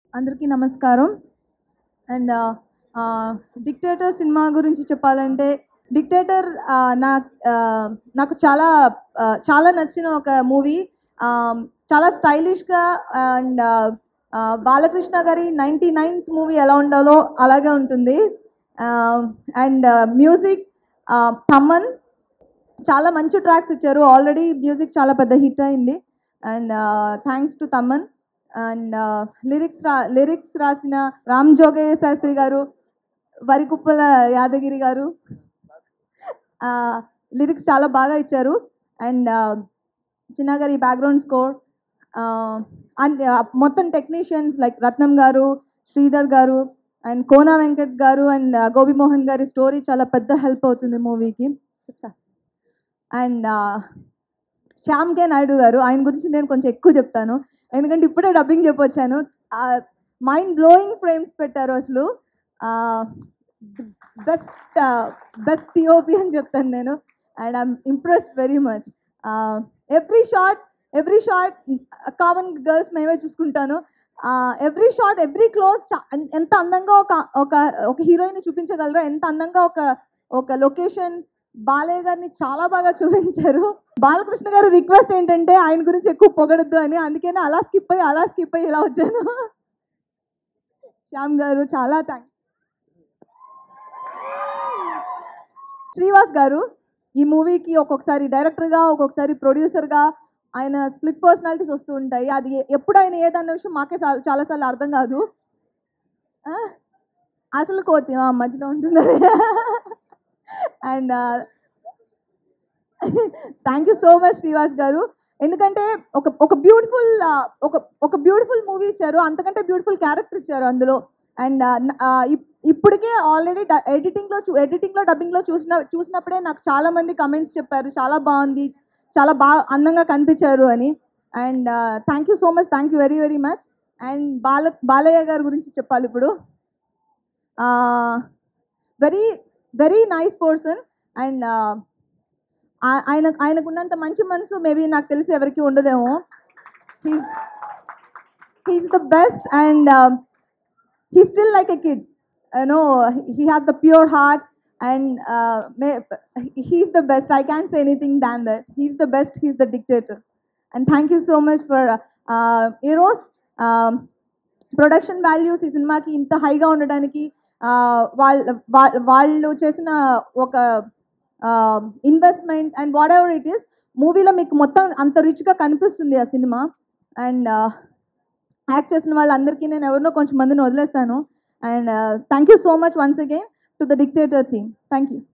అందరికీ నమస్కారం and dictator cinema గురించి చెప్పాలంటే డిక్టేటర్ నా ఆ, నాకు చాలా ఆ, చాలా నచ్చిన ఒక మూవీ చాలా స్టైలిష్గా అండ్ బాలకృష్ణ గారి నైంటీ నైన్త్ మూవీ ఎలా ఉండాలో అలాగే ఉంటుంది అండ్ మ్యూజిక్ తమన్ చాలా మంచి ట్రాక్స్ ఇచ్చారు ఆల్రెడీ మ్యూజిక్ చాలా పెద్ద హిట్ అయింది and thanks to Thaman and lyrics రా లిరిక్స్ రాసిన రామ్ జోగయ్య శాస్త్రి గారు వరికుప్పల యాదగిరి గారు లిరిక్స్ చాలా బాగా ఇచ్చారు అండ్ చిన్న గారి బ్యాక్గ్రౌండ్ స్కోర్ అండ్ మొత్తం టెక్నీషియన్స్ లైక్ రత్నం గారు శ్రీధర్ గారు అండ్ కోనా వెంకట్ గారు అండ్ గోపిమోహన్ గారి స్టోరీ చాలా పెద్ద హెల్ప్ అవుతుంది మూవీకి చెప్తా అండ్ శ్యామ్ కే నాయుడు గారు ఆయన గురించి నేను కొంచెం ఎక్కువ చెప్తాను ఎందుకంటే ఇప్పుడే డబ్బింగ్ చెప్పొచ్చాను మైండ్ బ్లోయింగ్ ఫ్రేమ్స్ పెట్టారు అసలు బెస్ట్ బెస్ట్ పిఓపి అని చెప్తాను నేను and I'm impressed very much every shot every shot common girls మేమే చూసుకుంటాను ఎవ్రీ షార్ట్ ఎవ్రీ క్లోజ్ ఎంత అందంగా ఒక ఒక ఒక హీరోయిన్ చూపించగలరో ఎంత అందంగా ఒక ఒక లొకేషన్ బాలయ్య గారిని చాలా బాగా చూపించారు బాలకృష్ణ గారు రిక్వెస్ట్ ఏంటంటే ఆయన గురించి ఎక్కువ పొగడద్దు అని అందుకనే అలా స్కిప్ అయ్యి అలా స్కిప్ అయ్యి ఇలా వచ్చాను శ్యామ్ గారు చాలా థ్యాంక్స్ శ్రీవాస్ గారు ఈ మూవీకి ఒక్కొక్కసారి డైరెక్టర్గా ఒక్కొక్కసారి ప్రొడ్యూసర్గా ఆయన స్ప్లిట్ పర్సనాలిటీస్ వస్తూ ఉంటాయి అది ఎ- ఎప్పుడు ఆయన ఏదన్న విషయం మాకే చాలా చాలాసార్లు అర్థం కాదు ఆ, అసలు కోతి ఆ, మధ్యలో ఉంటుంది and thank you so much Srivas గారు ఎందుకంటే ఒక ఒక బ్యూటిఫుల్ ఒక ఒక బ్యూటిఫుల్ మూవీ ఇచ్చారు అంతకంటే బ్యూటిఫుల్ క్యారెక్టర్ ఇచ్చారు అందులో అండ్ ఇప్పటికే ఆల్రెడీ ఎడిటింగ్లో చూ ఎడిటింగ్లో డబ్బింగ్లో చూసిన చూసినప్పుడే నాకు చాలా మంది కమెంట్స్ చెప్పారు చాలా బాగుంది చాలా బాగా అందంగా కనిపించారు అని and thank you so much thank you very very much and బాల బాలయ్య గారి గురించి చెప్పాలి ఇప్పుడు very very nice person and ఆయన ఆయనకున్నంత మంచి మనసు మేబీ నాకు తెలిసి ఎవరికి ఉండదేమో he's the best and he still like a kid no he have the pure heart and he's the best I can say anything than that he's the best he's the dictator and thank you so much for Eros production values ఈ సినిమాకి ఇంత హైగా ఉండడానికి వాళ్ళ వాళ్ళు చేసిన ఒక investment and whatever it is మూవీలో మీకు మొత్తం అంత రిచ్గా కనిపిస్తుంది ఆ సినిమా అండ్ యాక్ట్ చేసిన వాళ్ళందరికీ నేను ఎవరినో కొంచెం మందిని వదిలేస్తాను and thank you so much once again to the dictator team thank you